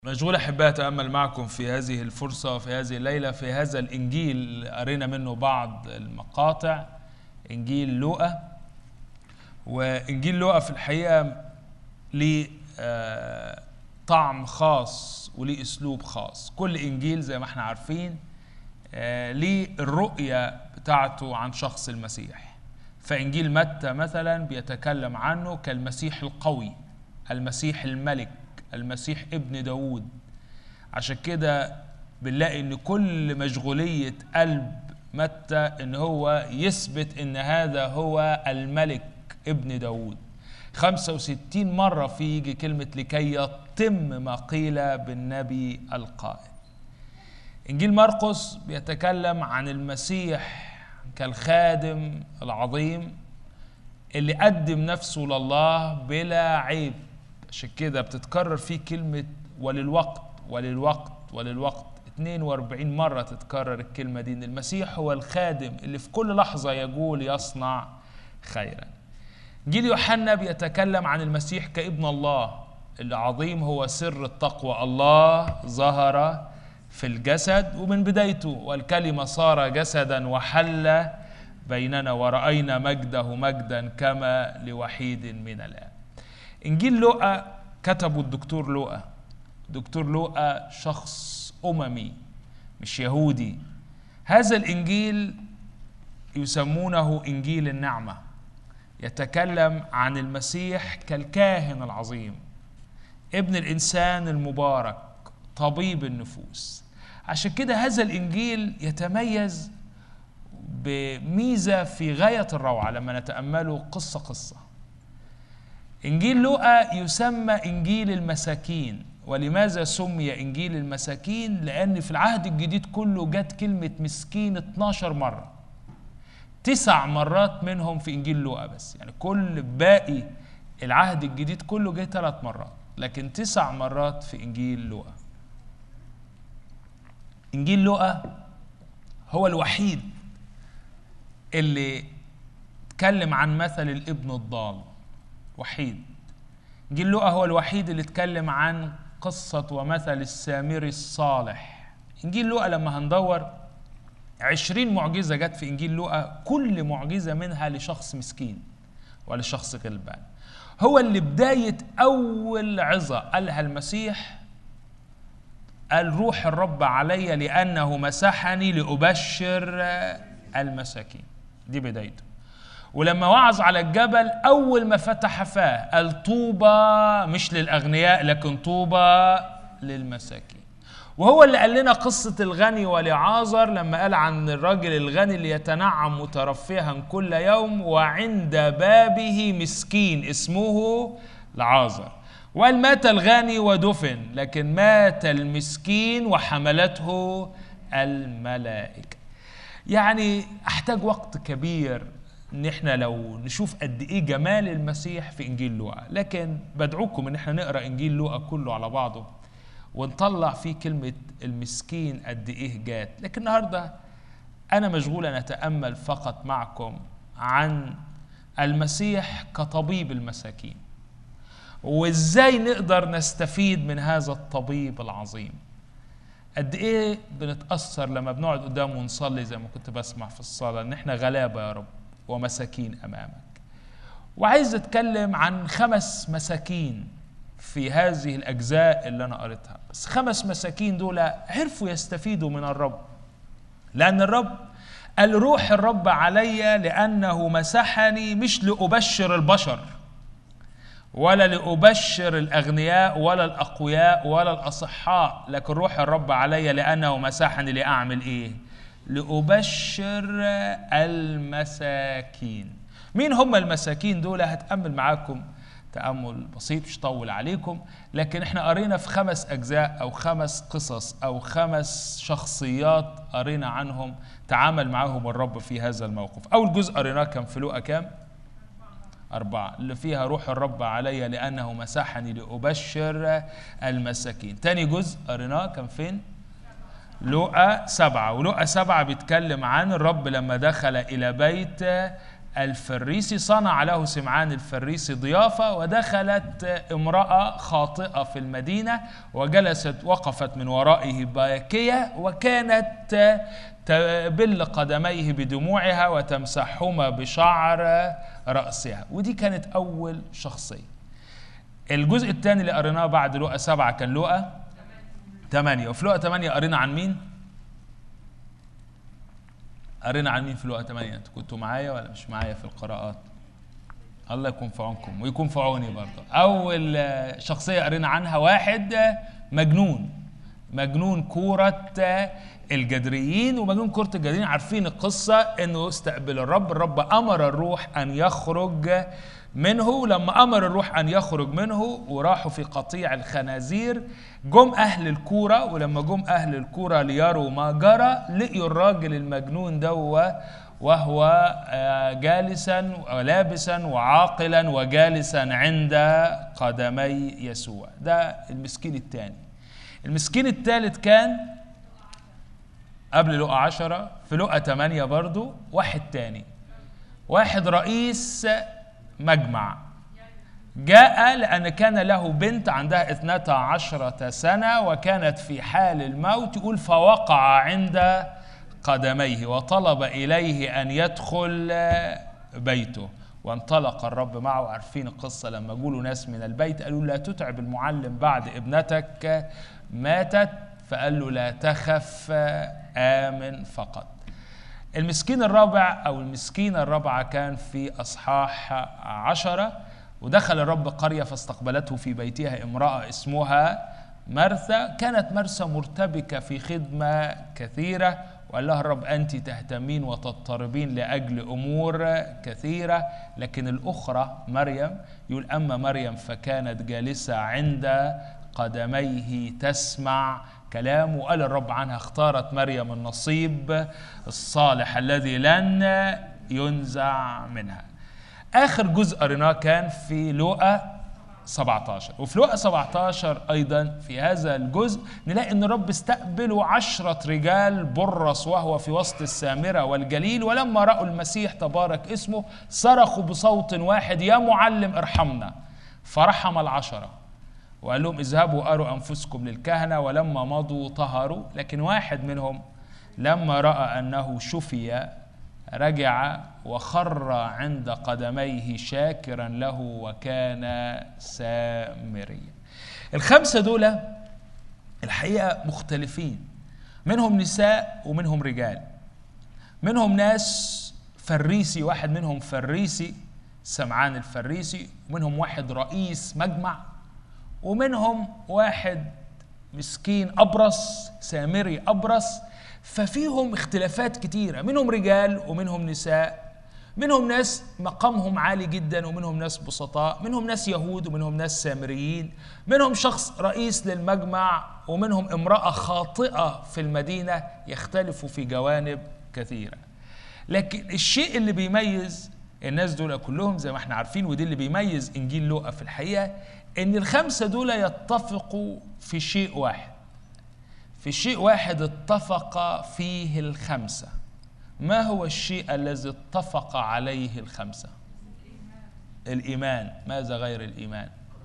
مشغول أحباء أتأمل معكم في هذه الفرصة في هذه الليلة في هذا الإنجيل قرينا منه بعض المقاطع إنجيل لوقا وإنجيل لوقا في الحقيقة ليه آه، طعم خاص وليه أسلوب خاص كل إنجيل زي ما احنا عارفين آه، ليه الرؤية بتاعته عن شخص المسيح فإنجيل متى مثلا بيتكلم عنه كالمسيح القوي المسيح الملك المسيح ابن داود عشان كده بنلاقي ان كل مشغولية قلب متى ان هو يثبت ان هذا هو الملك ابن داود 65 مرة في يجي كلمة لكي يتم ما قيل بالنبي القائل إنجيل مرقس بيتكلم عن المسيح كالخادم العظيم اللي قدم نفسه لله بلا عيب عشان كده بتتكرر فيه كلمة وللوقت وللوقت وللوقت 42 مرة تتكرر الكلمة دي إن المسيح هو الخادم اللي في كل لحظة يقول يصنع خيرا جيل يوحنا بيتكلم عن المسيح كابن الله اللي عظيم هو سر التقوى الله ظهر في الجسد ومن بدايته والكلمة صار جسدا وحل بيننا ورأينا مجده مجدا كما لوحيد من الآب إنجيل لوقا كتبه الدكتور لوقا دكتور لوقا شخص أممي مش يهودي هذا الإنجيل يسمونه إنجيل النعمة يتكلم عن المسيح كالكاهن العظيم ابن الإنسان المبارك طبيب النفوس عشان كده هذا الإنجيل يتميز بميزة في غاية الروعة لما نتأمله قصة قصة إنجيل لوقا يسمى إنجيل المساكين ولماذا سمي إنجيل المساكين؟ لأن في العهد الجديد كله جت كلمة مسكين 12 مرة تسع مرات منهم في إنجيل لوقا بس يعني كل باقي العهد الجديد كله جه ثلاث مرات لكن تسع مرات في إنجيل لوقا إنجيل لوقا هو الوحيد اللي اتكلم عن مثل الابن الضال وحيد إنجيل لوقا هو الوحيد اللي اتكلم عن قصة ومثل السامري الصالح إنجيل لوقا لما هندور عشرين معجزة جت في إنجيل لوقا كل معجزة منها لشخص مسكين ولشخص غلبان هو اللي بداية أول عظة قالها المسيح قال روح الرب علي لأنه مسحني لأبشر المساكين دي بدايته ولما وعظ على الجبل أول ما فتح فاه قال طوبى مش للأغنياء لكن طوبى للمساكين وهو اللي قال لنا قصة الغني ولعازر لما قال عن الراجل الغني اللي يتنعم مترفها كل يوم وعند بابه مسكين اسمه لعازر وقال مات الغني ودفن لكن مات المسكين وحملته الملائكة يعني أحتاج وقت كبير ان احنا لو نشوف قد ايه جمال المسيح في انجيل لوقا لكن بدعوكم ان احنا نقرا انجيل لوقا كله على بعضه ونطلع فيه كلمه المسكين قد ايه جات لكن النهارده انا مشغول ان اتامل فقط معكم عن المسيح كطبيب المساكين وازاي نقدر نستفيد من هذا الطبيب العظيم قد ايه بنتاثر لما بنقعد قدامه ونصلي زي ما كنت بسمع في الصلاه ان احنا غلابه يا رب ومساكين امامك وعايز اتكلم عن خمس مساكين في هذه الاجزاء اللي انا قريتها بس خمس مساكين دول عرفوا يستفيدوا من الرب لان الرب قال روح الرب علي لانه مسحني مش لابشر البشر ولا لأبشر الأغنياء ولا الأقوياء ولا الأصحاء لكن روح الرب علي لأنه مسحني لأعمل إيه لأبشر المساكين مين هم المساكين دول هتأمل معاكم تأمل بسيط مش طول عليكم لكن احنا قرينا في خمس أجزاء أو خمس قصص أو خمس شخصيات قرينا عنهم تعامل معاهم الرب في هذا الموقف أول جزء قريناه كان في لوقا كام؟ أربعة اللي فيها روح الرب علي لأنه مسحني لأبشر المساكين تاني جزء قريناه كان فين؟ لوقا سبعة ولوقا سبعة بيتكلم عن الرب لما دخل إلى بيت الفريسي صنع له سمعان الفريسي ضيافة ودخلت امرأة خاطئة في المدينة وجلست وقفت من ورائه باكية وكانت تبل قدميه بدموعها وتمسحهما بشعر رأسها ودي كانت أول شخصية الجزء الثاني اللي قريناه بعد لقا سبعة كان لقا ثمانية وفي لقا ثمانية قرينا عن مين؟ قرينا عن مين في لقا 8 انتوا كنتوا معايا ولا مش معايا في القراءات الله يكون في عونكم ويكون في عوني برضه اول آه، شخصيه قرينا عنها واحد آه، مجنون مجنون كورة آه، الجدريين ومجنون كورة الجدريين عارفين القصة انه استقبل الرب الرب امر الروح ان يخرج منه لما امر الروح ان يخرج منه وراحوا في قطيع الخنازير جم اهل الكوره ولما جم اهل الكوره ليروا ما جرى لقيوا الراجل المجنون ده وهو آه، جالسا ولابسا وعاقلا وجالسا عند قدمي يسوع ده المسكين الثاني المسكين الثالث كان قبل لقى عشرة في لقى ثمانية برضو واحد تاني واحد رئيس مجمع جاء لأن كان له بنت عندها اثنتا عشرة سنة وكانت في حال الموت يقول فوقع عند قدميه وطلب إليه أن يدخل بيته وانطلق الرب معه عارفين القصة لما جولوا ناس من البيت قالوا لا تتعب المعلم بعد ابنتك ماتت فقال له لا تخف آمن فقط المسكين الرابع أو المسكينة الرابعة كان في أصحاح عشرة ودخل الرب قرية فاستقبلته في بيتها امرأة اسمها مرثا كانت مرثا مرتبكة في خدمة كثيرة وقال لها الرب أنت تهتمين وتضطربين لأجل أمور كثيرة لكن الأخرى مريم يقول أما مريم فكانت جالسة عند قدميه تسمع كلام وقال الرب عنها اختارت مريم النصيب الصالح الذي لن ينزع منها آخر جزء قريناه كان في لوقا 17 وفي لوقا 17 أيضا في هذا الجزء نلاقي أن الرب استقبلوا عشرة رجال برص وهو في وسط السامرة والجليل ولما رأوا المسيح تبارك اسمه صرخوا بصوت واحد يا معلم ارحمنا فرحم العشرة وقال لهم اذهبوا أروا أنفسكم للكهنة ولما مضوا طهروا لكن واحد منهم لما رأى أنه شفي رجع وخر عند قدميه شاكرا له وكان سامريا الخمسة دول الحقيقة مختلفين منهم نساء ومنهم رجال منهم ناس فريسي واحد منهم فريسي سمعان الفريسي ومنهم واحد رئيس مجمع ومنهم واحد مسكين أبرص سامري أبرص ففيهم اختلافات كتيرة منهم رجال ومنهم نساء منهم ناس مقامهم عالي جدا ومنهم ناس بسطاء منهم ناس يهود ومنهم ناس سامريين منهم شخص رئيس للمجمع ومنهم امرأة خاطئة في المدينة يختلفوا في جوانب كثيرة لكن الشيء اللي بيميز الناس دول كلهم زي ما احنا عارفين ودي اللي بيميز انجيل لوقا في الحقيقه ان الخمسه دول يتفقوا في شيء واحد في شيء واحد اتفق فيه الخمسه ما هو الشيء الذي اتفق عليه الخمسه الايمان ماذا غير الايمان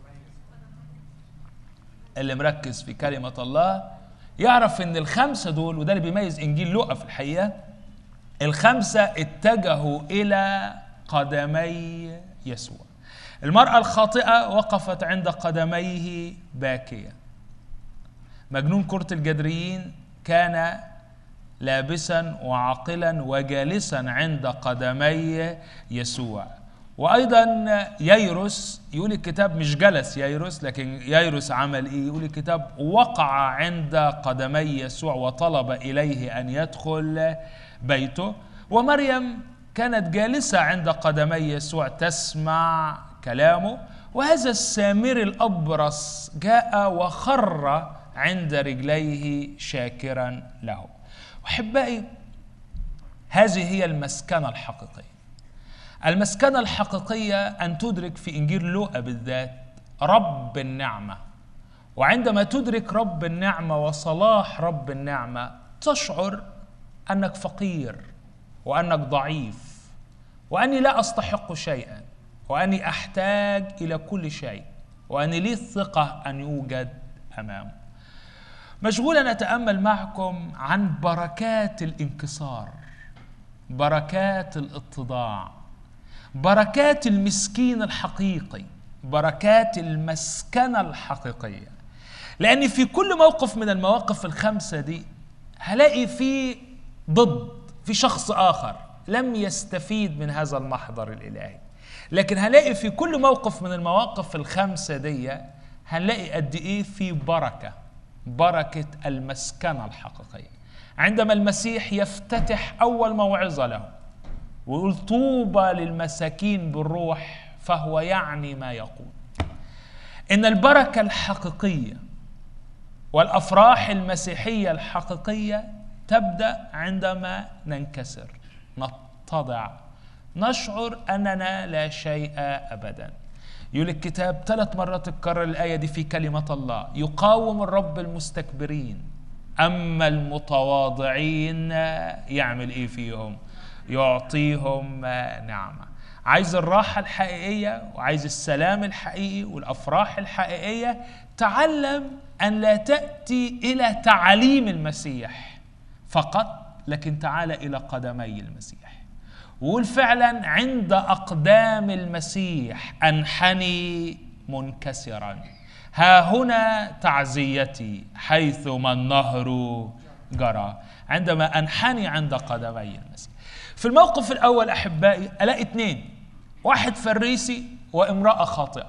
اللي مركز في كلمه الله يعرف ان الخمسه دول وده اللي بيميز انجيل لوقا في الحقيقه الخمسه اتجهوا الى قدمي يسوع المرأة الخاطئة وقفت عند قدميه باكية مجنون كرة الجدريين كان لابسا وعاقلا وجالسا عند قدمي يسوع وايضا ييروس يقول الكتاب مش جلس ييروس لكن ييروس عمل ايه يقول الكتاب وقع عند قدمي يسوع وطلب اليه ان يدخل بيته ومريم كانت جالسة عند قدمي يسوع تسمع كلامه وهذا السامر الأبرص جاء وخر عند رجليه شاكرا له أحبائي هذه هي المسكنة الحقيقية المسكنة الحقيقية أن تدرك في إنجيل لوقا بالذات رب النعمة وعندما تدرك رب النعمة وصلاح رب النعمة تشعر أنك فقير وأنك ضعيف واني لا استحق شيئا واني احتاج الى كل شيء واني لي الثقه ان يوجد امامه مشغول ان اتامل معكم عن بركات الانكسار بركات الاتضاع بركات المسكين الحقيقي بركات المسكنه الحقيقيه لان في كل موقف من المواقف الخمسه دي هلاقي في ضد في شخص اخر لم يستفيد من هذا المحضر الالهي لكن هنلاقي في كل موقف من المواقف الخمسه دي هنلاقي قد ايه في بركه بركه المسكنه الحقيقيه عندما المسيح يفتتح اول موعظه له ويقول طوبى للمساكين بالروح فهو يعني ما يقول ان البركه الحقيقيه والافراح المسيحيه الحقيقيه تبدا عندما ننكسر نتضع نشعر اننا لا شيء ابدا يقول الكتاب ثلاث مرات تكرر الايه دي في كلمه الله يقاوم الرب المستكبرين اما المتواضعين يعمل ايه فيهم يعطيهم نعمه عايز الراحه الحقيقيه وعايز السلام الحقيقي والافراح الحقيقيه تعلم ان لا تاتي الى تعاليم المسيح فقط لكن تعال الى قدمي المسيح وقول فعلا عند اقدام المسيح انحني منكسرا ها هنا تعزيتي حيثما النهر جرى عندما انحني عند قدمي المسيح في الموقف الاول احبائي الاقي اثنين واحد فريسي وامراه خاطئه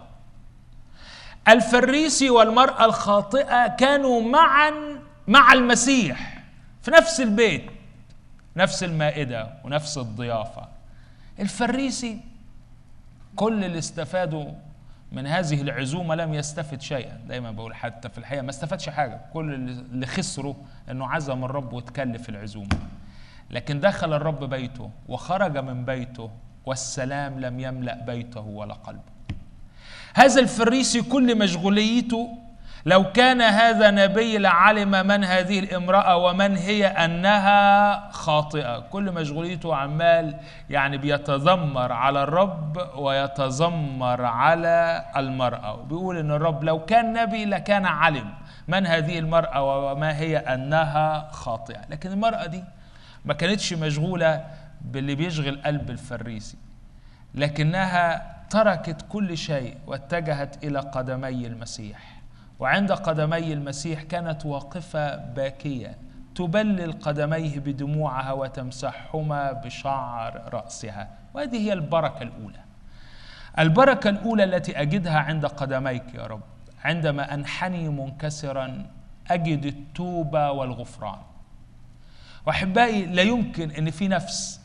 الفريسي والمراه الخاطئه كانوا معا مع المسيح في نفس البيت نفس المائده ونفس الضيافه الفريسي كل اللي استفادوا من هذه العزومه لم يستفد شيئا دايما بقول حتى في الحقيقه ما استفادش حاجه كل اللي خسره انه عزم الرب وتكلف العزومه لكن دخل الرب بيته وخرج من بيته والسلام لم يملا بيته ولا قلبه هذا الفريسي كل مشغوليته لو كان هذا نبي لعلم من هذه الامرأة ومن هي أنها خاطئة كل مشغوليته عمال يعني بيتذمر على الرب ويتذمر على المرأة بيقول إن الرب لو كان نبي لكان علم من هذه المرأة وما هي أنها خاطئة لكن المرأة دي ما كانتش مشغولة باللي بيشغل قلب الفريسي لكنها تركت كل شيء واتجهت إلى قدمي المسيح وعند قدمي المسيح كانت واقفة باكية تبلل قدميه بدموعها وتمسحهما بشعر رأسها وهذه هي البركة الأولى البركة الأولى التي أجدها عند قدميك يا رب عندما أنحني منكسرا أجد التوبة والغفران وأحبائي لا يمكن أن في نفس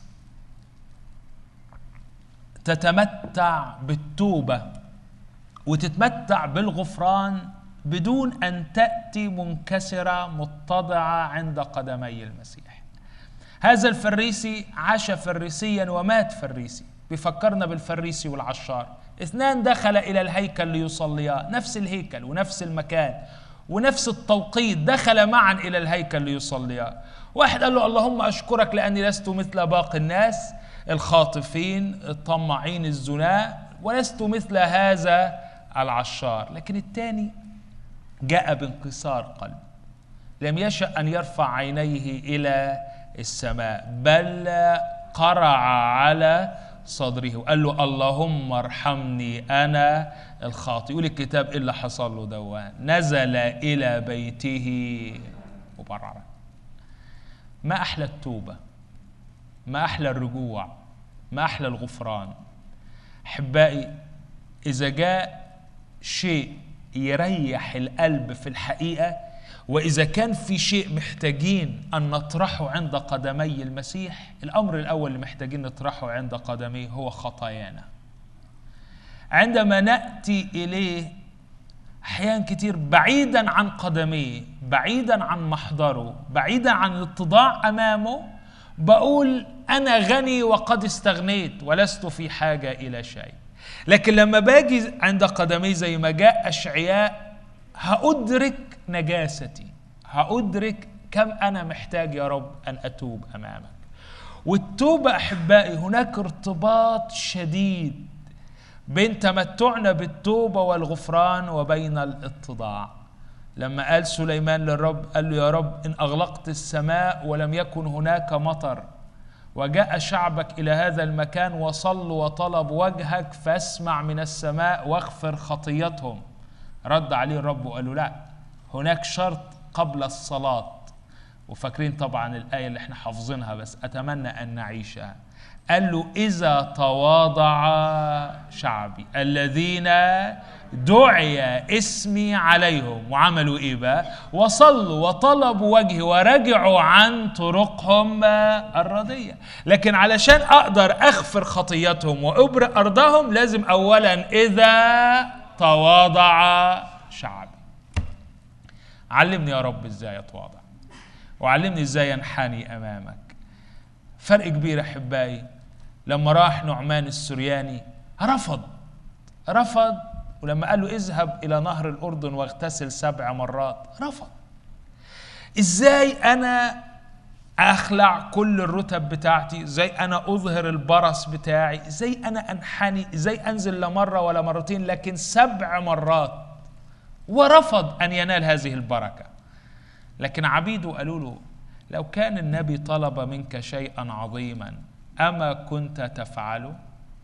تتمتع بالتوبة وتتمتع بالغفران بدون ان تاتي منكسره متضعه عند قدمي المسيح هذا الفريسي عاش فريسيا ومات فريسي بيفكرنا بالفريسي والعشار اثنان دخل الى الهيكل ليصليا نفس الهيكل ونفس المكان ونفس التوقيت دخل معا الى الهيكل ليصليا واحد قال له اللهم اشكرك لاني لست مثل باقي الناس الخاطفين الطماعين الزناء ولست مثل هذا العشار لكن الثاني جاء بانكسار قلب لم يشأ أن يرفع عينيه إلى السماء بل قرع على صدره وقال له اللهم ارحمني أنا الخاطئ يقول الكتاب إيه اللي حصل له دوان نزل إلى بيته مبررا ما أحلى التوبة ما أحلى الرجوع ما أحلى الغفران أحبائي إذا جاء شيء يريح القلب في الحقيقه واذا كان في شيء محتاجين ان نطرحه عند قدمي المسيح الامر الاول اللي محتاجين نطرحه عند قدميه هو خطايانا عندما ناتي اليه احيان كتير بعيدا عن قدميه بعيدا عن محضره بعيدا عن الاتضاع امامه بقول انا غني وقد استغنيت ولست في حاجه الى شيء لكن لما باجي عند قدمي زي ما جاء اشعياء هادرك نجاستي هادرك كم انا محتاج يا رب ان اتوب امامك والتوبة أحبائي هناك ارتباط شديد بين تمتعنا بالتوبة والغفران وبين الاتضاع لما قال سليمان للرب قال له يا رب إن أغلقت السماء ولم يكن هناك مطر وجاء شعبك إلى هذا المكان وصلوا وطلبوا وجهك فاسمع من السماء واغفر خطيتهم رد عليه الرب وقال له لا هناك شرط قبل الصلاة وفاكرين طبعا الآية اللي احنا حافظينها بس أتمنى أن نعيشها قال له إذا تواضع شعبي الذين دعي اسمي عليهم وعملوا إيه بقى وصلوا وطلبوا وجهي ورجعوا عن طرقهم الردية لكن علشان أقدر أغفر خطيتهم وأبرئ أرضهم لازم أولا إذا تواضع شعبي علمني يا رب إزاي أتواضع وعلمني إزاي أنحني أمامك فرق كبير احبائي لما راح نعمان السرياني رفض رفض ولما قال له اذهب الى نهر الاردن واغتسل سبع مرات رفض ازاي انا اخلع كل الرتب بتاعتي ازاي انا اظهر البرص بتاعي ازاي انا انحني ازاي انزل لا مره ولا مرتين لكن سبع مرات ورفض ان ينال هذه البركه لكن عبيده قالوا له لو كان النبي طلب منك شيئا عظيما اما كنت تفعله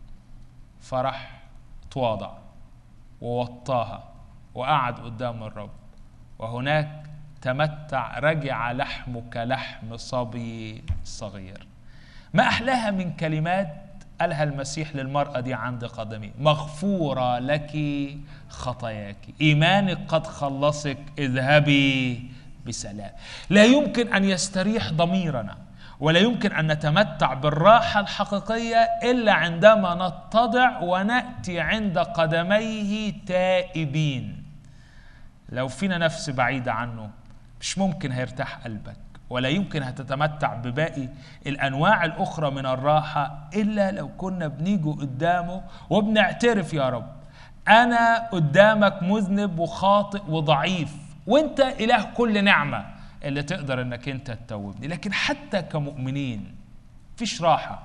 فرح تواضع ووطاها وقعد قدام الرب وهناك تمتع رجع لحمك لحم صبي صغير ما احلاها من كلمات قالها المسيح للمرأة دي عند قدمي مغفورة لك خطاياك إيمانك قد خلصك اذهبي بسلام لا يمكن ان يستريح ضميرنا ولا يمكن ان نتمتع بالراحه الحقيقيه الا عندما نتضع وناتي عند قدميه تائبين لو فينا نفس بعيده عنه مش ممكن هيرتاح قلبك ولا يمكن هتتمتع بباقي الانواع الاخرى من الراحه الا لو كنا بنيجوا قدامه وبنعترف يا رب انا قدامك مذنب وخاطئ وضعيف وانت اله كل نعمه اللي تقدر انك انت تتوبني لكن حتى كمؤمنين فيش راحه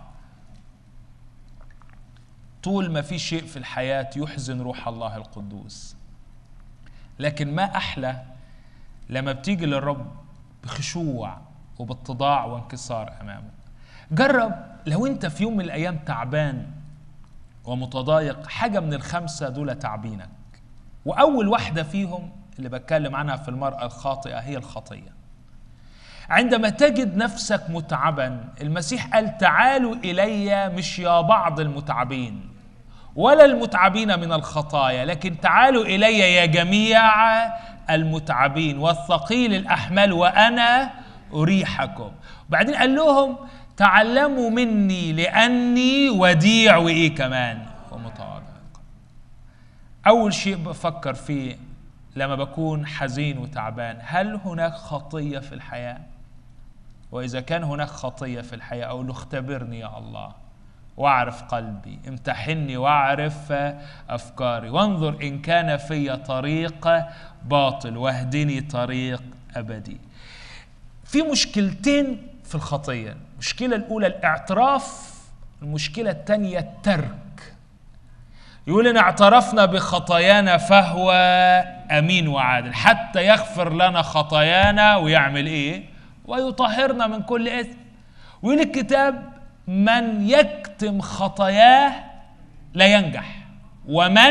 طول ما في شيء في الحياه يحزن روح الله القدوس لكن ما احلى لما بتيجي للرب بخشوع وباتضاع وانكسار امامه جرب لو انت في يوم من الايام تعبان ومتضايق حاجه من الخمسه دول تعبينك واول واحده فيهم اللي بتكلم عنها في المرأة الخاطئة هي الخطية عندما تجد نفسك متعبا المسيح قال تعالوا إلي مش يا بعض المتعبين ولا المتعبين من الخطايا لكن تعالوا إلي يا جميع المتعبين والثقيل الأحمال وأنا أريحكم بعدين قال لهم تعلموا مني لأني وديع وإيه كمان ومتواضع أول شيء بفكر فيه لما بكون حزين وتعبان هل هناك خطية في الحياة؟ وإذا كان هناك خطية في الحياة أقول له اختبرني يا الله واعرف قلبي امتحني واعرف أفكاري وانظر إن كان في طريق باطل واهدني طريق أبدي في مشكلتين في الخطية المشكلة الأولى الاعتراف المشكلة الثانية الترك يقول ان اعترفنا بخطايانا فهو امين وعادل حتى يغفر لنا خطايانا ويعمل ايه ويطهرنا من كل اثم ويقول الكتاب من يكتم خطاياه لا ينجح ومن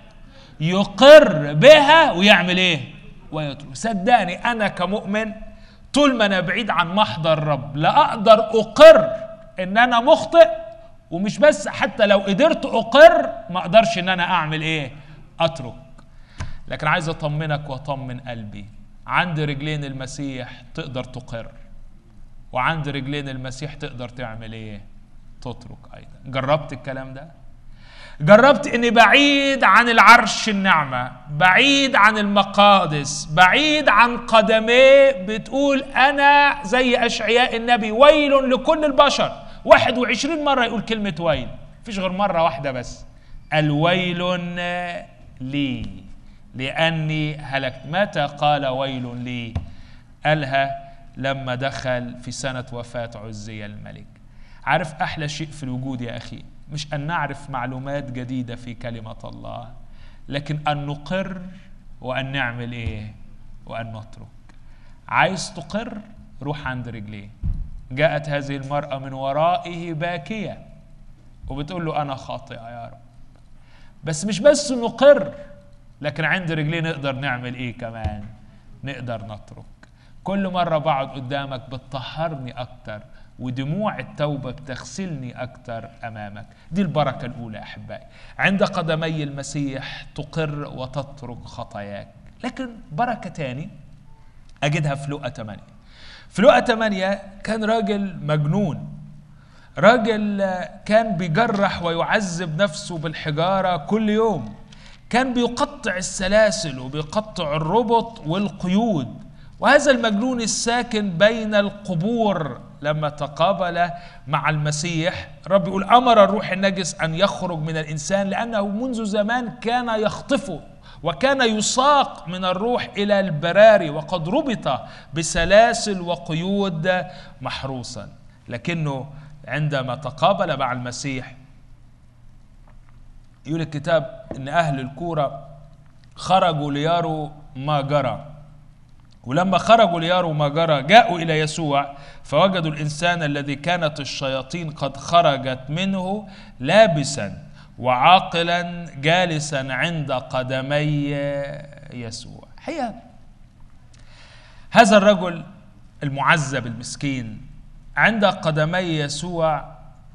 يقر بها ويعمل ايه ويترك صدقني انا كمؤمن طول ما انا بعيد عن محضر الرب لا اقدر اقر ان انا مخطئ ومش بس حتى لو قدرت اقر ما اقدرش ان انا اعمل ايه اترك لكن عايز اطمنك واطمن قلبي عند رجلين المسيح تقدر تقر وعند رجلين المسيح تقدر تعمل ايه تترك ايضا جربت الكلام ده جربت اني بعيد عن العرش النعمة بعيد عن المقادس بعيد عن قدميه بتقول انا زي اشعياء النبي ويل لكل البشر 21 مرة يقول كلمة ويل مفيش غير مرة واحدة بس الويل لي لأني هلكت متى قال ويل لي قالها لما دخل في سنة وفاة عزية الملك عارف احلى شيء في الوجود يا اخي مش ان نعرف معلومات جديده في كلمه الله لكن ان نقر وان نعمل ايه وان نترك عايز تقر روح عند رجليه جاءت هذه المراه من ورائه باكيه وبتقول له انا خاطئه يا رب بس مش بس نقر لكن عند رجليه نقدر نعمل ايه كمان نقدر نترك كل مرة بقعد قدامك بتطهرني أكتر ودموع التوبة بتغسلني أكتر أمامك دي البركة الأولى أحبائي عند قدمي المسيح تقر وتترك خطاياك لكن بركة تاني أجدها في لقى 8 في لقى 8 كان راجل مجنون راجل كان بيجرح ويعذب نفسه بالحجارة كل يوم كان بيقطع السلاسل وبيقطع الربط والقيود وهذا المجنون الساكن بين القبور لما تقابل مع المسيح رب يقول امر الروح النجس ان يخرج من الانسان لانه منذ زمان كان يخطفه وكان يساق من الروح الى البراري وقد ربط بسلاسل وقيود محروسا لكنه عندما تقابل مع المسيح يقول الكتاب ان اهل الكوره خرجوا ليروا ما جرى ولما خرجوا ليروا ما جرى جاءوا الى يسوع فوجدوا الانسان الذي كانت الشياطين قد خرجت منه لابسا وعاقلا جالسا عند قدمي يسوع هي هذا الرجل المعذب المسكين عند قدمي يسوع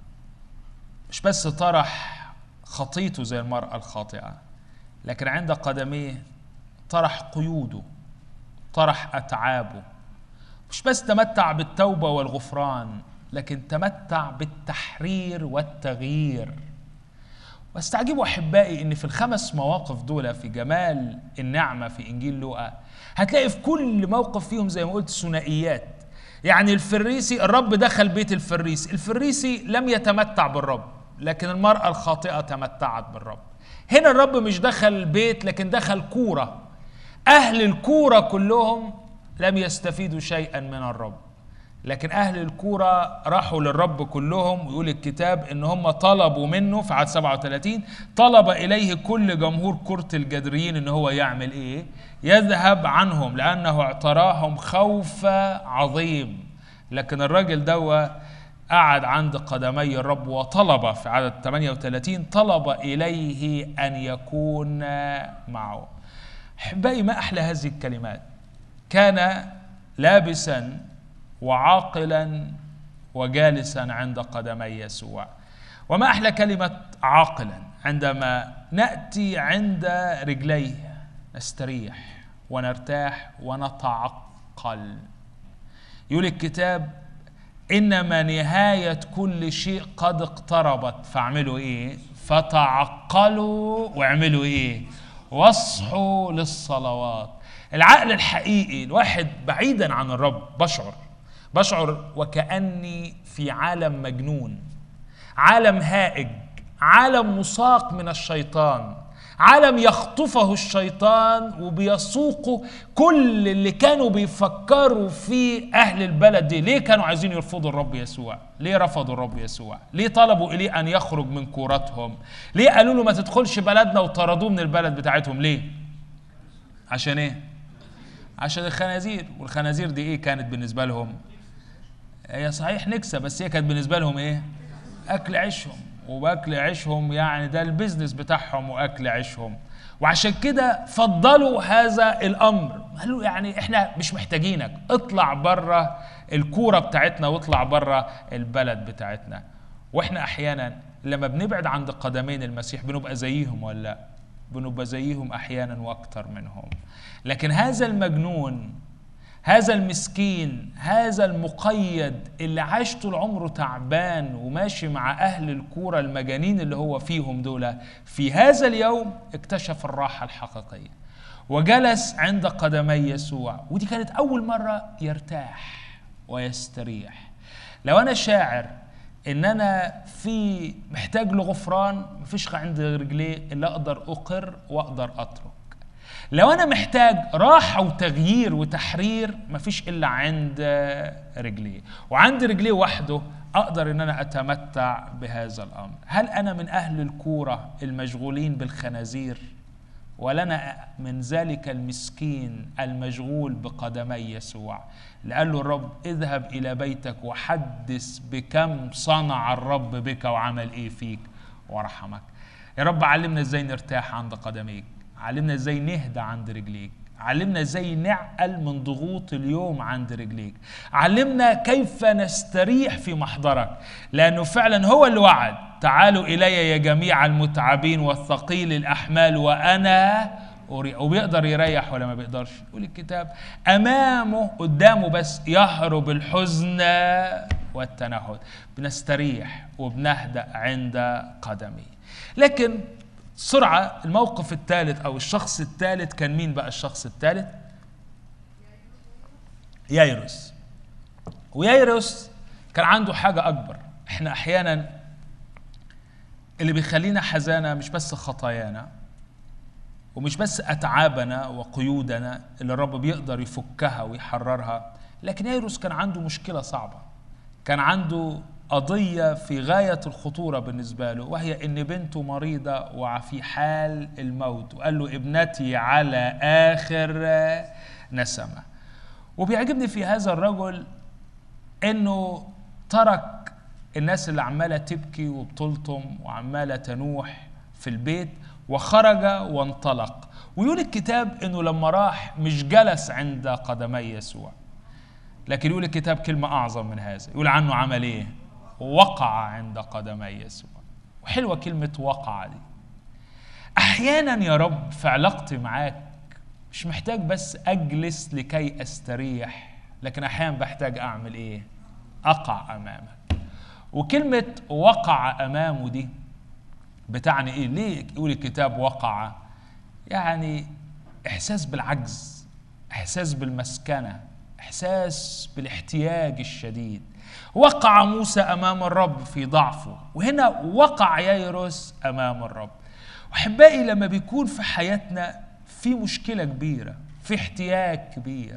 مش بس طرح خطيته زي المرأة الخاطئة لكن عند قدميه طرح قيوده طرح أتعابه مش بس تمتع بالتوبة والغفران لكن تمتع بالتحرير والتغيير واستعجبوا أحبائي إن في الخمس مواقف دول في جمال النعمة في إنجيل لوقا هتلاقي في كل موقف فيهم زي ما قلت ثنائيات يعني الفريسي الرب دخل بيت الفريسي الفريسي لم يتمتع بالرب لكن المرأة الخاطئة تمتعت بالرب هنا الرب مش دخل البيت لكن دخل كورة أهل الكورة كلهم لم يستفيدوا شيئا من الرب لكن أهل الكورة راحوا للرب كلهم ويقول الكتاب إن هم طلبوا منه في عدد 37 طلب إليه كل جمهور كرة الجدريين إن هو يعمل إيه؟ يذهب عنهم لأنه اعتراهم خوف عظيم لكن الراجل دوا قعد عند قدمي الرب وطلب في عدد 38 طلب إليه أن يكون معه أحبائي ما أحلى هذه الكلمات كان لابسا وعاقلا وجالسا عند قدمي يسوع وما أحلى كلمة عاقلا عندما نأتي عند رجليه نستريح ونرتاح ونتعقل يقول الكتاب انما نهايه كل شيء قد اقتربت فاعملوا ايه فتعقلوا واعملوا ايه واصحوا للصلوات العقل الحقيقي الواحد بعيدا عن الرب بشعر بشعر وكاني في عالم مجنون عالم هائج عالم مساق من الشيطان عالم يخطفه الشيطان وبيسوقه كل اللي كانوا بيفكروا فيه اهل البلد دي ليه كانوا عايزين يرفضوا الرب يسوع ليه رفضوا الرب يسوع ليه طلبوا اليه ان يخرج من كورتهم ليه قالوا له ما تدخلش بلدنا وطردوه من البلد بتاعتهم ليه عشان ايه عشان الخنازير والخنازير دي ايه كانت بالنسبه لهم هي صحيح نكسه بس هي كانت بالنسبه لهم ايه اكل عيشهم واكل عيشهم يعني ده البيزنس بتاعهم واكل عيشهم وعشان كده فضلوا هذا الامر قالوا يعني احنا مش محتاجينك اطلع بره الكوره بتاعتنا واطلع بره البلد بتاعتنا واحنا احيانا لما بنبعد عند قدمين المسيح بنبقى زيهم ولا لا بنبقى زيهم احيانا واكتر منهم لكن هذا المجنون هذا المسكين هذا المقيد اللي عاش طول عمره تعبان وماشي مع اهل الكوره المجانين اللي هو فيهم دول في هذا اليوم اكتشف الراحه الحقيقيه وجلس عند قدمي يسوع ودي كانت اول مره يرتاح ويستريح لو انا شاعر ان انا في محتاج لغفران مفيش عند رجليه الا اقدر اقر واقدر اترك لو انا محتاج راحه وتغيير وتحرير مفيش الا عند رجليه وعند رجليه وحده اقدر ان انا اتمتع بهذا الامر هل انا من اهل الكوره المشغولين بالخنازير ولا انا من ذلك المسكين المشغول بقدمي يسوع اللي قال له الرب اذهب الى بيتك وحدث بكم صنع الرب بك وعمل ايه فيك ورحمك يا رب علمنا ازاي نرتاح عند قدميك علمنا ازاي نهدى عند رجليك علمنا ازاي نعقل من ضغوط اليوم عند رجليك علمنا كيف نستريح في محضرك لانه فعلا هو اللي وعد تعالوا الي يا جميع المتعبين والثقيل الاحمال وانا أريح وبيقدر يريح ولا ما بيقدرش يقول الكتاب امامه قدامه بس يهرب الحزن والتنهد بنستريح وبنهدأ عند قدمه لكن سرعة الموقف الثالث أو الشخص الثالث كان مين بقى الشخص الثالث؟ يايروس ويايروس كان عنده حاجة أكبر احنا أحيانا اللي بيخلينا حزانة مش بس خطايانا ومش بس أتعابنا وقيودنا اللي الرب بيقدر يفكها ويحررها لكن يايروس كان عنده مشكلة صعبة كان عنده قضية في غاية الخطورة بالنسبة له وهي إن بنته مريضة وفي حال الموت وقال له ابنتي على آخر نسمة وبيعجبني في هذا الرجل إنه ترك الناس اللي عمالة تبكي وبتلطم وعمالة تنوح في البيت وخرج وانطلق ويقول الكتاب إنه لما راح مش جلس عند قدمي يسوع لكن يقول الكتاب كلمة أعظم من هذا يقول عنه عمل إيه وقع عند قدمي يسوع وحلوة كلمة وقع دي أحيانا يا رب في علاقتي معاك مش محتاج بس أجلس لكي أستريح لكن أحيانا بحتاج أعمل إيه أقع أمامك وكلمة وقع أمامه دي بتعني إيه ليه يقول الكتاب وقع يعني إحساس بالعجز إحساس بالمسكنة إحساس بالاحتياج الشديد وقع موسى امام الرب في ضعفه وهنا وقع ييروس امام الرب واحبائي لما بيكون في حياتنا في مشكله كبيره في احتياج كبير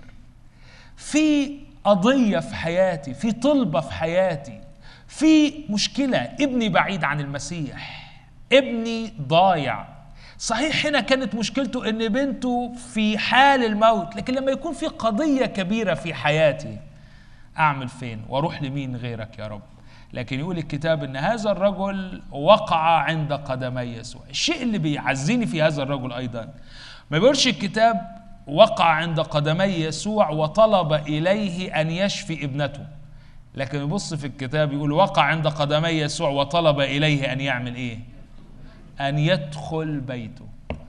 في قضيه في حياتي في طلبه في حياتي في مشكله ابني بعيد عن المسيح ابني ضايع صحيح هنا كانت مشكلته ان بنته في حال الموت لكن لما يكون في قضيه كبيره في حياتي اعمل فين واروح لمين غيرك يا رب لكن يقول الكتاب ان هذا الرجل وقع عند قدمي يسوع الشيء اللي بيعزيني في هذا الرجل ايضا ما بيقولش الكتاب وقع عند قدمي يسوع وطلب اليه ان يشفي ابنته لكن يبص في الكتاب يقول وقع عند قدمي يسوع وطلب اليه ان يعمل ايه ان يدخل بيته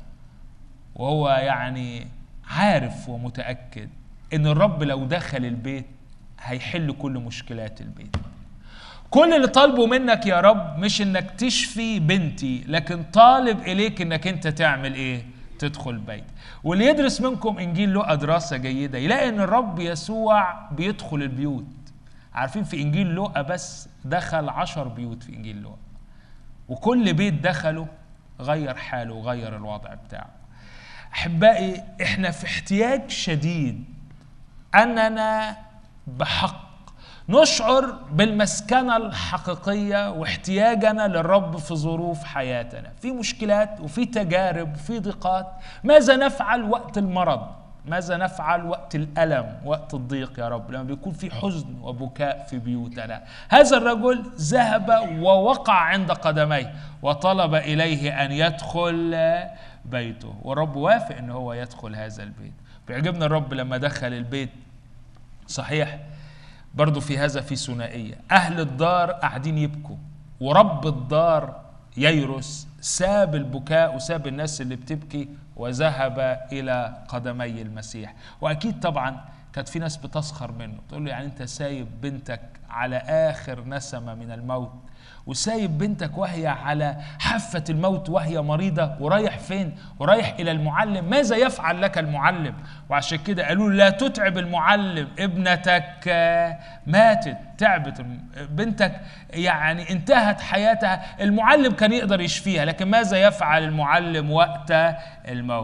وهو يعني عارف ومتاكد ان الرب لو دخل البيت هيحل كل مشكلات البيت كل اللي طالبه منك يا رب مش انك تشفي بنتي لكن طالب اليك انك انت تعمل ايه تدخل بيت واللي يدرس منكم انجيل لقى دراسة جيدة يلاقي ان الرب يسوع بيدخل البيوت عارفين في انجيل لقى بس دخل عشر بيوت في انجيل لقى وكل بيت دخله غير حاله وغير الوضع بتاعه احبائي احنا في احتياج شديد اننا بحق نشعر بالمسكنة الحقيقية واحتياجنا للرب في ظروف حياتنا في مشكلات وفي تجارب وفي ضيقات ماذا نفعل وقت المرض ماذا نفعل وقت الألم وقت الضيق يا رب لما بيكون في حزن وبكاء في بيوتنا هذا الرجل ذهب ووقع عند قدميه وطلب إليه أن يدخل بيته والرب وافق أن هو يدخل هذا البيت بيعجبنا الرب لما دخل البيت صحيح برضو في هذا في ثنائية أهل الدار قاعدين يبكوا ورب الدار ييرس ساب البكاء وساب الناس اللي بتبكي وذهب إلى قدمي المسيح وأكيد طبعا كانت في ناس بتسخر منه تقول له يعني أنت سايب بنتك على آخر نسمة من الموت وسايب بنتك وهي على حافة الموت وهي مريضة ورايح فين؟ ورايح إلى المعلم ماذا يفعل لك المعلم؟ وعشان كده قالوا لا تتعب المعلم ابنتك ماتت تعبت بنتك يعني انتهت حياتها المعلم كان يقدر يشفيها لكن ماذا يفعل المعلم وقت الموت؟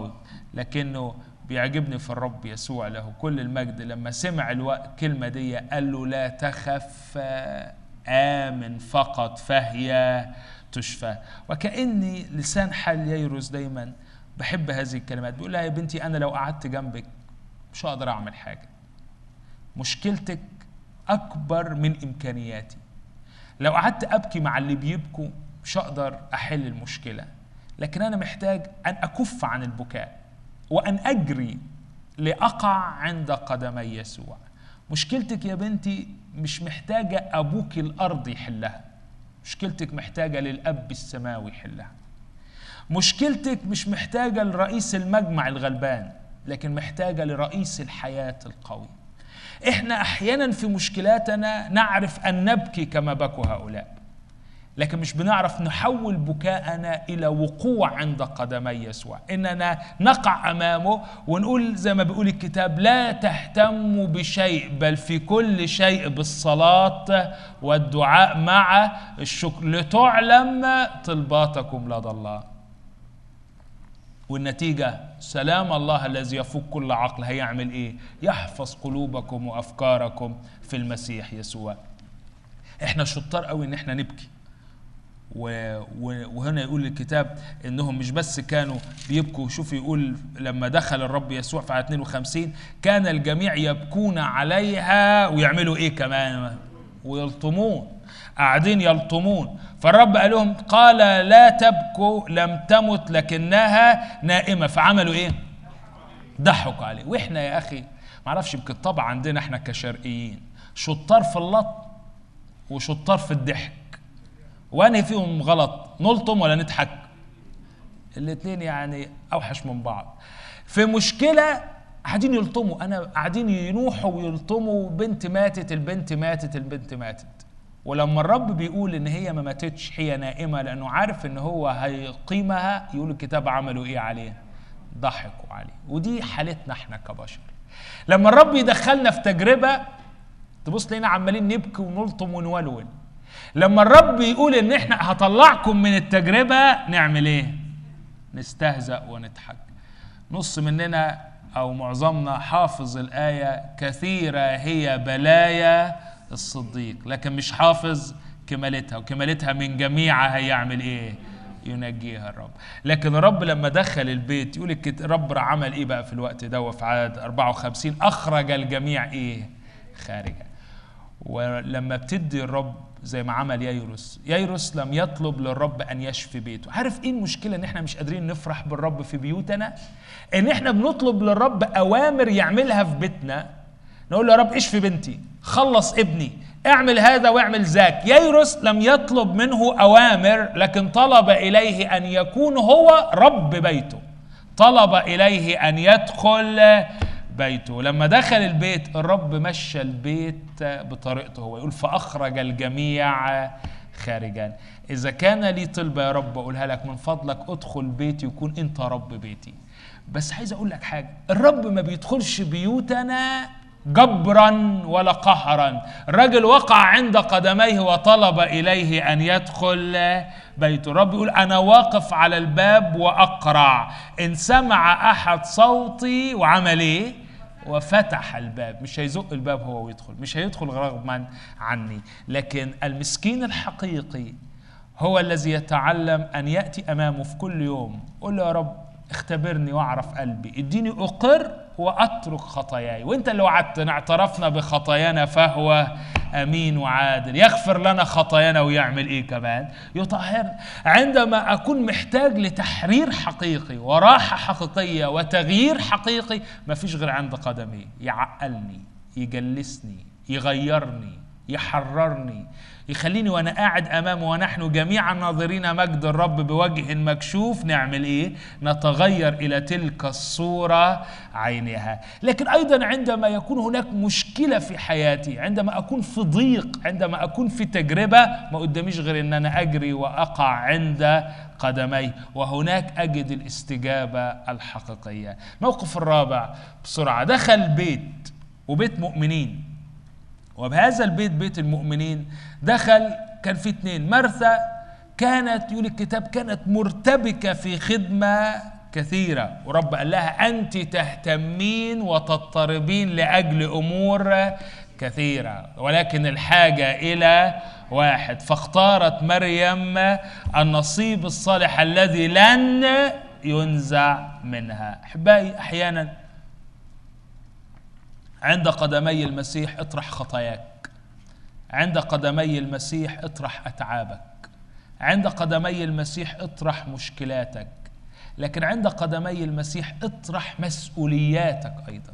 لكنه بيعجبني في الرب يسوع له كل المجد لما سمع الكلمة دي قال له لا تخف آمن فقط فهي تشفى وكأني لسان حال ييروس دايما بحب هذه الكلمات بيقول لها يا بنتي أنا لو قعدت جنبك مش هقدر أعمل حاجة مشكلتك أكبر من إمكانياتي لو قعدت أبكي مع اللي بيبكوا مش هقدر أحل المشكلة لكن أنا محتاج أن أكف عن البكاء وأن أجري لأقع عند قدمي يسوع مشكلتك يا بنتي مش محتاجة أبوك الأرض يحلها مشكلتك محتاجة للأب السماوي يحلها مشكلتك مش محتاجة لرئيس المجمع الغلبان لكن محتاجة لرئيس الحياة القوي احنا احيانا في مشكلاتنا نعرف ان نبكي كما بكوا هؤلاء لكن مش بنعرف نحول بكاءنا الى وقوع عند قدمي يسوع اننا نقع امامه ونقول زي ما بيقول الكتاب لا تهتموا بشيء بل في كل شيء بالصلاه والدعاء مع الشكر لتعلم طلباتكم لدى الله والنتيجة سلام الله الذي يفوق كل عقل هيعمل ايه يحفظ قلوبكم وافكاركم في المسيح يسوع احنا شطار قوي ان احنا نبكي و... و... وهنا يقول الكتاب انهم مش بس كانوا بيبكوا شوف يقول لما دخل الرب يسوع في 52 كان الجميع يبكون عليها ويعملوا ايه كمان ويلطمون قاعدين يلطمون فالرب قال لهم قال لا تبكوا لم تمت لكنها نائمه فعملوا ايه ضحكوا عليه واحنا يا اخي معرفش يمكن الطبع عندنا احنا كشرقيين شطار في اللط وشطار في الضحك وانهي فيهم غلط نلطم ولا نضحك الاثنين يعني اوحش من بعض في مشكله قاعدين يلطموا انا قاعدين ينوحوا ويلطموا بنت ماتت البنت ماتت البنت ماتت ولما الرب بيقول ان هي ما ماتتش هي نائمه لانه عارف ان هو هيقيمها يقول الكتاب عملوا ايه عليها ضحكوا عليه ودي حالتنا احنا كبشر لما الرب يدخلنا في تجربه تبص لنا عمالين نبكي ونلطم ونولول لما الرب يقول ان احنا هطلعكم من التجربه نعمل ايه نستهزأ ونضحك نص مننا او معظمنا حافظ الايه كثيره هي بلايا الصديق لكن مش حافظ كمالتها وكمالتها من جميعها هيعمل ايه ينجيها الرب لكن الرب لما دخل البيت يقول الرب عمل ايه بقى في الوقت ده في عدد 54 اخرج الجميع ايه خارجا ولما بتدي الرب زي ما عمل ييروس ييروس لم يطلب للرب ان يشفي بيته عارف ايه المشكله ان احنا مش قادرين نفرح بالرب في بيوتنا ان احنا بنطلب للرب اوامر يعملها في بيتنا نقول له يا رب اشفي بنتي خلص ابني اعمل هذا واعمل ذاك ييروس لم يطلب منه اوامر لكن طلب اليه ان يكون هو رب بيته طلب اليه ان يدخل بيته لما دخل البيت الرب مشى البيت بطريقته هو يقول فاخرج الجميع خارجا اذا كان لي طلبه يا رب اقولها لك من فضلك ادخل بيتي وكون انت رب بيتي بس عايز اقول لك حاجه الرب ما بيدخلش بيوتنا جبرا ولا قهرا الرجل وقع عند قدميه وطلب اليه ان يدخل بيته الرب يقول انا واقف على الباب واقرع ان سمع احد صوتي وعمل ايه وفتح الباب مش هيزق الباب هو ويدخل مش هيدخل رغما عني لكن المسكين الحقيقي هو الذي يتعلم ان ياتي امامه في كل يوم قل له يا رب اختبرني واعرف قلبي اديني اقر واترك خطاياي وانت اللي وعدتنا اعترفنا بخطايانا فهو امين وعادل يغفر لنا خطايانا ويعمل ايه كمان يطهرنا عندما اكون محتاج لتحرير حقيقي وراحه حقيقيه وتغيير حقيقي ما فيش غير عند قدمي يعقلني يجلسني يغيرني يحررني يخليني وانا قاعد امامه ونحن جميعا ناظرين مجد الرب بوجه مكشوف نعمل ايه نتغير الى تلك الصوره عينها لكن ايضا عندما يكون هناك مشكله في حياتي عندما اكون في ضيق عندما اكون في تجربه ما قداميش غير ان انا اجري واقع عند قدمي وهناك اجد الاستجابه الحقيقيه الموقف الرابع بسرعه دخل بيت وبيت مؤمنين وبهذا البيت بيت المؤمنين دخل كان في اثنين مرثا كانت يقول الكتاب كانت مرتبكة في خدمة كثيرة ورب قال لها أنت تهتمين وتضطربين لأجل أمور كثيرة ولكن الحاجة إلى واحد فاختارت مريم النصيب الصالح الذي لن ينزع منها أحبائي أحيانا عند قدمي المسيح اطرح خطاياك عند قدمي المسيح اطرح أتعابك عند قدمي المسيح اطرح مشكلاتك لكن عند قدمي المسيح اطرح مسؤولياتك ايضا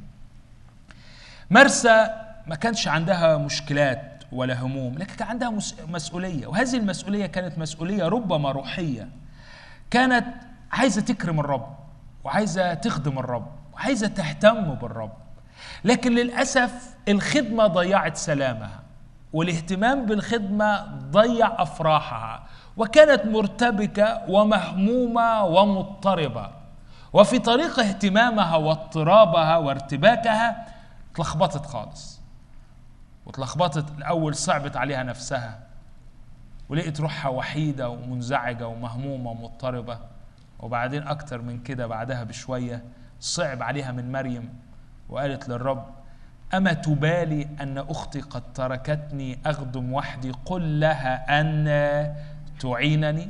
مرسى ما كانش عندها مشكلات ولا هموم لكن كان عندها مسؤوليه وهذه المسؤوليه كانت مسؤوليه ربما روحيه كانت عايزه تكرم الرب وعايزه تخدم الرب وعايزه تهتم بالرب لكن للاسف الخدمه ضيعت سلامها والاهتمام بالخدمه ضيع افراحها وكانت مرتبكه ومهمومه ومضطربه وفي طريق اهتمامها واضطرابها وارتباكها اتلخبطت خالص واتلخبطت الاول صعبت عليها نفسها ولقيت روحها وحيده ومنزعجه ومهمومه ومضطربه وبعدين اكتر من كده بعدها بشويه صعب عليها من مريم وقالت للرب أما تبالي أن أختي قد تركتني أخدم وحدي قل لها أن تعينني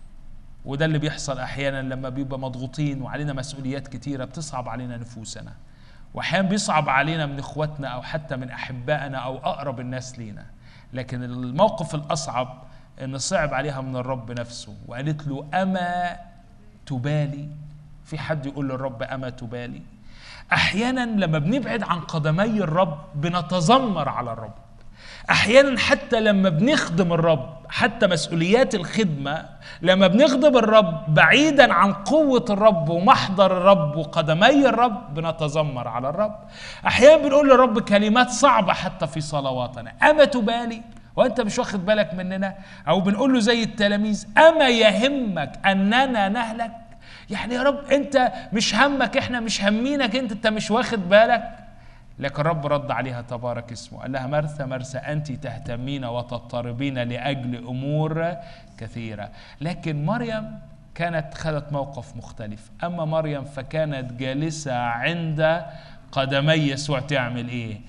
وده اللي بيحصل احيانا لما بيبقى مضغوطين وعلينا مسؤوليات كتيره بتصعب علينا نفوسنا واحيانا بيصعب علينا من اخواتنا او حتى من احبائنا او اقرب الناس لينا لكن الموقف الاصعب ان صعب عليها من الرب نفسه وقالت له اما تبالي في حد يقول للرب اما تبالي احيانا لما بنبعد عن قدمي الرب بنتذمر على الرب احيانا حتى لما بنخدم الرب حتى مسؤوليات الخدمه لما بنخدم الرب بعيدا عن قوه الرب ومحضر الرب وقدمي الرب بنتذمر على الرب احيانا بنقول للرب كلمات صعبه حتى في صلواتنا اما تبالي وانت مش واخد بالك مننا او بنقول له زي التلاميذ اما يهمك اننا نهلك يعني يا رب انت مش همك احنا مش همينك انت انت مش واخد بالك لكن الرب رد عليها تبارك اسمه قال لها مرثى مرثى أنت تهتمين وتضطربين لأجل أمور كثيرة لكن مريم كانت خذت موقف مختلف أما مريم فكانت جالسة عند قدمي يسوع تعمل إيه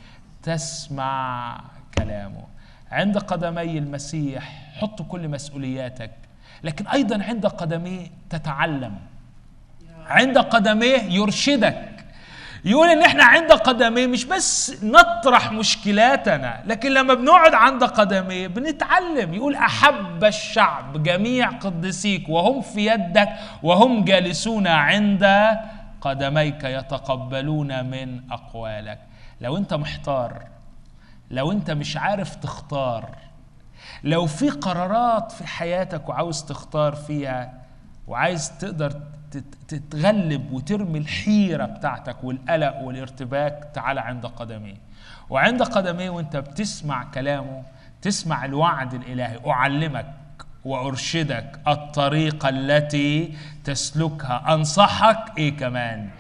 تسمع كلامه عند قدمي المسيح حط كل مسؤولياتك لكن أيضا عند قدميه تتعلم عند قدميه يرشدك يقول ان احنا عند قدميه مش بس نطرح مشكلاتنا لكن لما بنقعد عند قدميه بنتعلم يقول احب الشعب جميع قدسيك وهم في يدك وهم جالسون عند قدميك يتقبلون من اقوالك لو انت محتار لو انت مش عارف تختار لو في قرارات في حياتك وعاوز تختار فيها وعايز تقدر تتغلب وترمي الحيرة بتاعتك والقلق والارتباك تعالى عند قدميه وعند قدميه وانت بتسمع كلامه تسمع الوعد الإلهي أعلمك وأرشدك الطريقة التي تسلكها أنصحك إيه كمان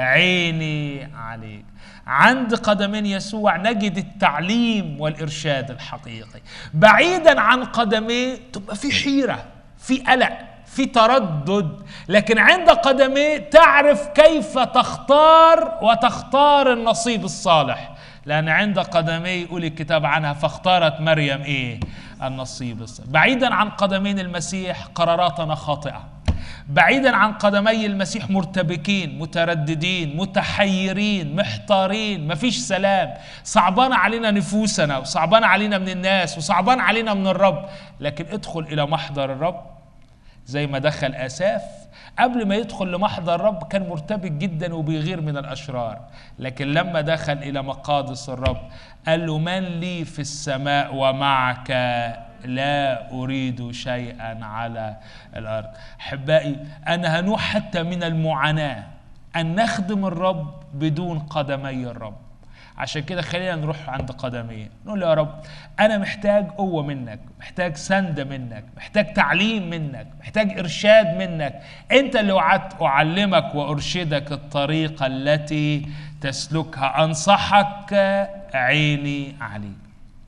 عيني عليك عند قدمين يسوع نجد التعليم والإرشاد الحقيقي بعيدا عن قدميه تبقى في حيرة في قلق في تردد لكن عند قدميه تعرف كيف تختار وتختار النصيب الصالح لأن عند قدميه يقول الكتاب عنها فاختارت مريم إيه النصيب الصالح بعيدا عن قدمين المسيح قراراتنا خاطئة بعيدا عن قدمي المسيح مرتبكين مترددين متحيرين محتارين مفيش سلام صعبان علينا نفوسنا وصعبان علينا من الناس وصعبان علينا من الرب لكن ادخل إلى محضر الرب زي ما دخل اساف قبل ما يدخل لمحضر الرب كان مرتبك جدا وبيغير من الاشرار لكن لما دخل الى مقادس الرب قال له من لي في السماء ومعك لا اريد شيئا على الارض احبائي انا هنوح حتى من المعاناه ان نخدم الرب بدون قدمي الرب عشان كده خلينا نروح عند قدميه نقول يا رب انا محتاج قوه منك محتاج سند منك محتاج تعليم منك محتاج ارشاد منك انت اللي وعدت اعلمك وارشدك الطريقه التي تسلكها انصحك عيني عليك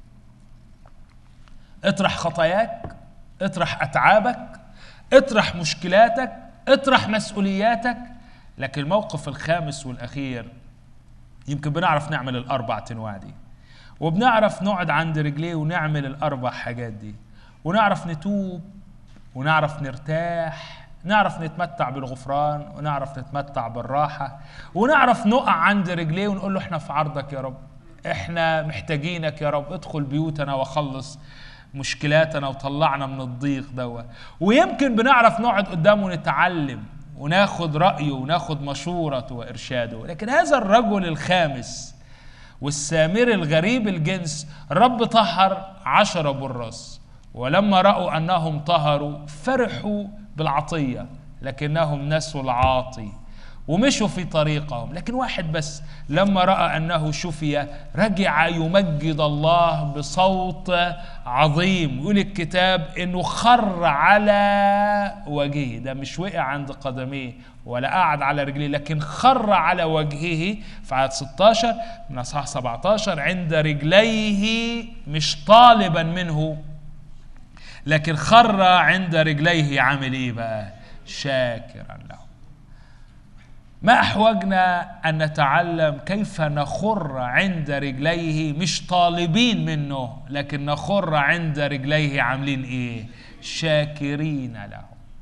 اطرح خطاياك اطرح اتعابك اطرح مشكلاتك اطرح مسؤولياتك لكن الموقف الخامس والاخير يمكن بنعرف نعمل الاربع انواع دي وبنعرف نقعد عند رجليه ونعمل الاربع حاجات دي ونعرف نتوب ونعرف نرتاح نعرف نتمتع بالغفران ونعرف نتمتع بالراحة ونعرف نقع عند رجليه ونقول له احنا في عرضك يا رب احنا محتاجينك يا رب ادخل بيوتنا وخلص مشكلاتنا وطلعنا من الضيق دوا ويمكن بنعرف نقعد قدامه ونتعلم وناخد رأيه وناخد مشورته وإرشاده لكن هذا الرجل الخامس والسامري الغريب الجنس الرب طهر عشرة برص ولما رأوا أنهم طهروا فرحوا بالعطية لكنهم نسوا العاطي ومشوا في طريقهم لكن واحد بس لما راى انه شفي رجع يمجد الله بصوت عظيم يقول الكتاب انه خر على وجهه ده مش وقع عند قدميه ولا قعد على رجليه لكن خر على وجهه في عدد 16 من اصحاح 17 عند رجليه مش طالبا منه لكن خر عند رجليه عامل ايه بقى شاكرا له ما احوجنا ان نتعلم كيف نخر عند رجليه مش طالبين منه لكن نخر عند رجليه عاملين ايه شاكرين له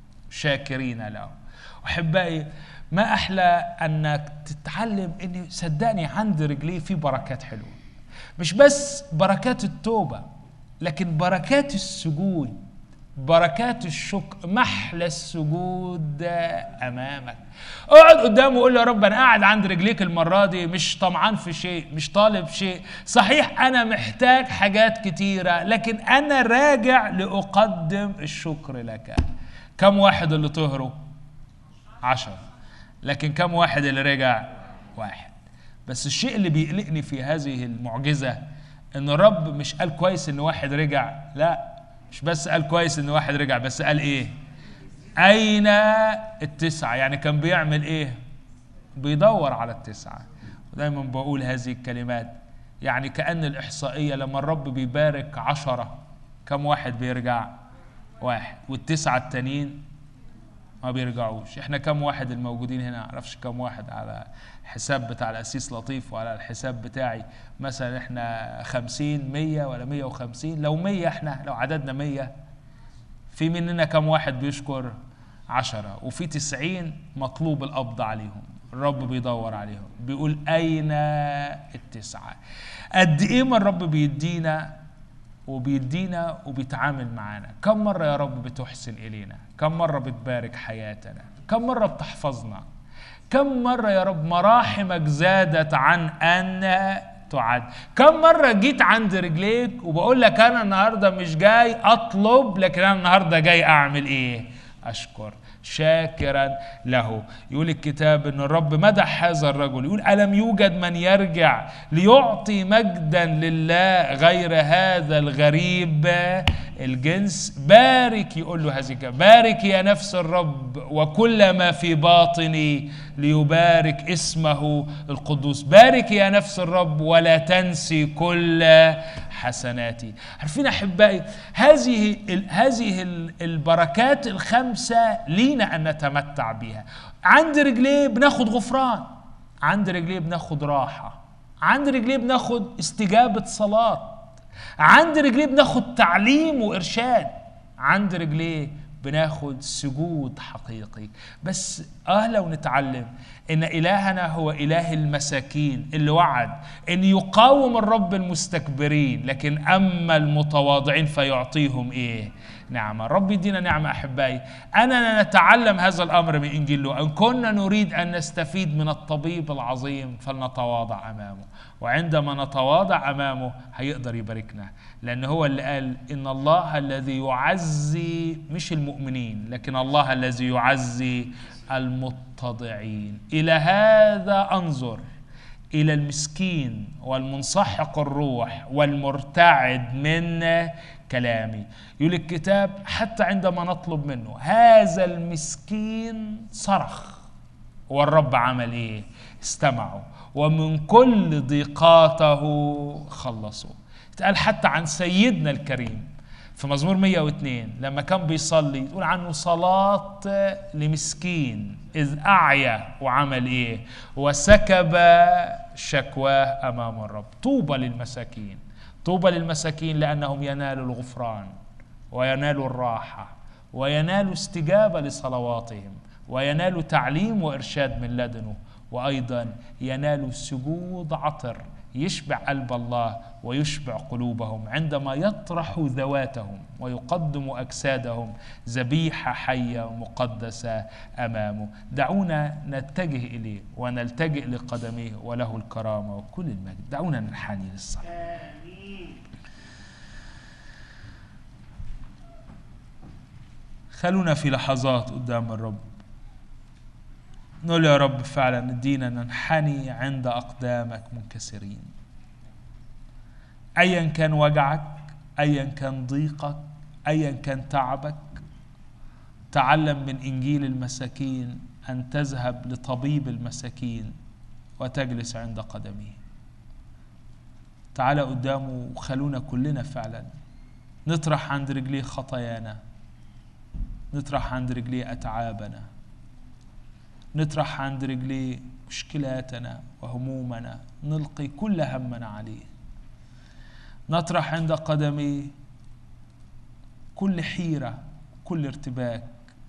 شاكرين له احبائي ما احلى انك تتعلم ان صدقني عند رجليه في بركات حلوه مش بس بركات التوبه لكن بركات السجود بركات الشكر محلى السجود امامك اقعد قدامه وقول له يا رب انا قاعد عند رجليك المره دي مش طمعان في شيء مش طالب شيء صحيح انا محتاج حاجات كتيره لكن انا راجع لاقدم الشكر لك كم واحد اللي طهروا عشرة لكن كم واحد اللي رجع واحد بس الشيء اللي بيقلقني في هذه المعجزه ان الرب مش قال كويس ان واحد رجع لا مش بس قال كويس ان واحد رجع بس قال ايه اين التسعه يعني كان بيعمل ايه بيدور على التسعه ودايما بقول هذه الكلمات يعني كأن الإحصائية لما الرب بيبارك عشرة كم واحد بيرجع واحد والتسعة التانيين ما بيرجعوش احنا كم واحد الموجودين هنا معرفش كم واحد على حساب بتاع الأسيس لطيف وعلى الحساب بتاعي مثلا احنا خمسين مية ولا مية وخمسين لو مية احنا لو عددنا مية في مننا كم واحد بيشكر عشرة وفي تسعين مطلوب القبض عليهم الرب بيدور عليهم بيقول أين التسعة قد إيه ما الرب بيدينا وبيدينا وبيتعامل معانا كم مرة يا رب بتحسن إلينا كم مرة بتبارك حياتنا كم مرة بتحفظنا كم مرة يا رب مراحمك زادت عن أن تعد كم مرة جيت عند رجليك وبقول لك أنا النهاردة مش جاي أطلب لكن أنا النهاردة جاي أعمل إيه أشكر شاكرا له يقول الكتاب ان الرب مدح هذا الرجل يقول الم يوجد من يرجع ليعطي مجدا لله غير هذا الغريب الجنس بارك يقول له هذه بارك يا نفس الرب وكل ما في باطني ليبارك اسمه القدوس بارك يا نفس الرب ولا تنسي كل حسناتي عارفين احبائي هذه هذه البركات الخمسه لينا ان نتمتع بها عند رجليه بناخد غفران عند رجليه بناخد راحه عند رجليه بناخد استجابه صلاه عند رجليه بناخد تعليم وارشاد عند رجليه بناخد سجود حقيقي بس اه لو نتعلم ان الهنا هو اله المساكين اللي وعد ان يقاوم الرب المستكبرين لكن اما المتواضعين فيعطيهم ايه نعمه الرب يدينا نعمه احبائي اننا نتعلم هذا الامر من انجيل له ان كنا نريد ان نستفيد من الطبيب العظيم فلنتواضع امامه وعندما نتواضع امامه هيقدر يباركنا لان هو اللي قال ان الله الذي يعزي مش المؤمنين لكن الله الذي يعزي المتضعين الى هذا انظر الى المسكين والمنسحق الروح والمرتعد من كلامي يقول الكتاب حتى عندما نطلب منه هذا المسكين صرخ والرب عمل ايه استمعوا ومن كل ضيقاته خلصوا اتقال حتى عن سيدنا الكريم في مزمور 102 لما كان بيصلي يقول عنه صلاة لمسكين إذ أعيا وعمل إيه وسكب شكواه أمام الرب طوبى للمساكين طوبى للمساكين لأنهم ينالوا الغفران وينالوا الراحة وينالوا استجابة لصلواتهم وينالوا تعليم وإرشاد من لدنه وأيضا ينالوا سجود عطر يشبع قلب الله ويشبع قلوبهم عندما يطرح ذواتهم ويقدم اجسادهم ذبيحه حيه مقدسه امامه دعونا نتجه اليه ونلتجئ لقدميه وله الكرامه وكل المجد دعونا ننحني للصلاه خلونا في لحظات قدام الرب نقول يا رب فعلا ادينا ننحني عند اقدامك منكسرين ايا كان وجعك ايا كان ضيقك ايا كان تعبك تعلم من انجيل المساكين ان تذهب لطبيب المساكين وتجلس عند قدميه تعال قدامه وخلونا كلنا فعلا نطرح عند رجليه خطايانا نطرح عند رجليه اتعابنا نطرح عند رجليه مشكلاتنا وهمومنا نلقي كل همنا عليه نطرح عند قدميه كل حيرة كل ارتباك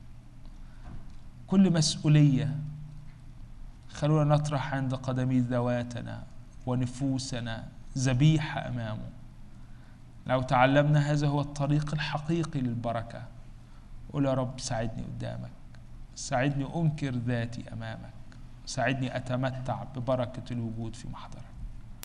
كل مسؤولية خلونا نطرح عند قدميه ذواتنا ونفوسنا ذبيحة أمامه لو تعلمنا هذا هو الطريق الحقيقي للبركة قول يا رب ساعدني قدامك ساعدني أنكر ذاتي أمامك ساعدني أتمتع ببركة الوجود في محضرك